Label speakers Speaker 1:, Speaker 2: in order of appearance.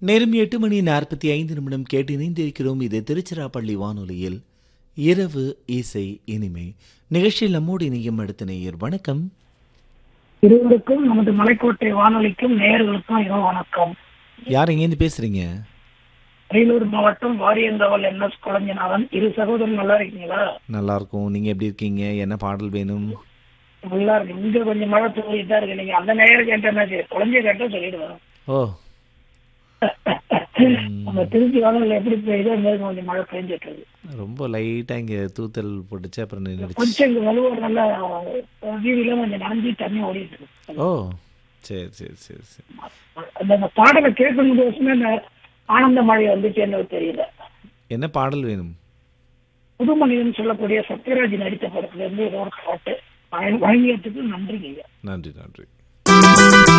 Speaker 1: நேரம் எட்டு மணி நாற்பத்தி ஐந்து நிமிடம் கேட்டு இணைந்திருக்கிறோம் இது திருச்சிராப்பள்ளி வானொலியில் இரவு இசை இனிமை நிகழ்ச்சியில் நம்மோடு இணையும் அடுத்த நேயர் வணக்கம்
Speaker 2: இருவருக்கும் நமது மலைக்கோட்டை வானொலிக்கும் நேயர்களுக்கும் இரவு வணக்கம்
Speaker 1: யார் எங்கேருந்து பேசுறீங்க
Speaker 2: அரியலூர் மாவட்டம் வாரியந்தவல் என் எஸ் குழஞ்சநாதன் இரு சகோதரன் நல்லா இருக்கீங்களா
Speaker 1: நல்லா இருக்கும் நீங்க எப்படி இருக்கீங்க என்ன பாடல் வேணும்
Speaker 2: நல்லா இருக்கு இங்க கொஞ்சம் மழை தூங்கிட்டு தான் இருக்கு நீங்க அந்த நேரம் கேட்டேன்னாச்சு குழந்தைய கேட்டா சொல்லிடுவேன்
Speaker 1: ஓ
Speaker 2: நம்ம திருச்சி வானொலியில் எப்படி பெய்யுதோ அந்த மாதிரி கொஞ்சம் மழை பெஞ்சிட்டு இருக்கு
Speaker 1: ரொம்ப லைட்டா இங்க தூத்தல் போட்டுச்சு அப்புறம் நின்றுச்சு
Speaker 2: கொஞ்சம் இங்க வலுவா நல்லா வீதியில கொஞ்சம் நனைஞ்சு தண்ணி ஓடிட்டு இருக்கு
Speaker 1: ஓ சரி சரி சரி சரி
Speaker 2: அந்த அந்த பாடலை கேட்கணும் கோசமே இந்த ஆனந்த மழை வந்துச்சு எனக்கு தெரியல
Speaker 1: என்ன பாடல் வேணும்
Speaker 2: புது மனிதன் சொல்லக்கூடிய சத்யராஜ் நடித்த படத்துல இருந்து ஏதோ ஒரு பாட்டு வழங்கியதுக்கு நன்றிங்க
Speaker 1: நன்றி நன்றி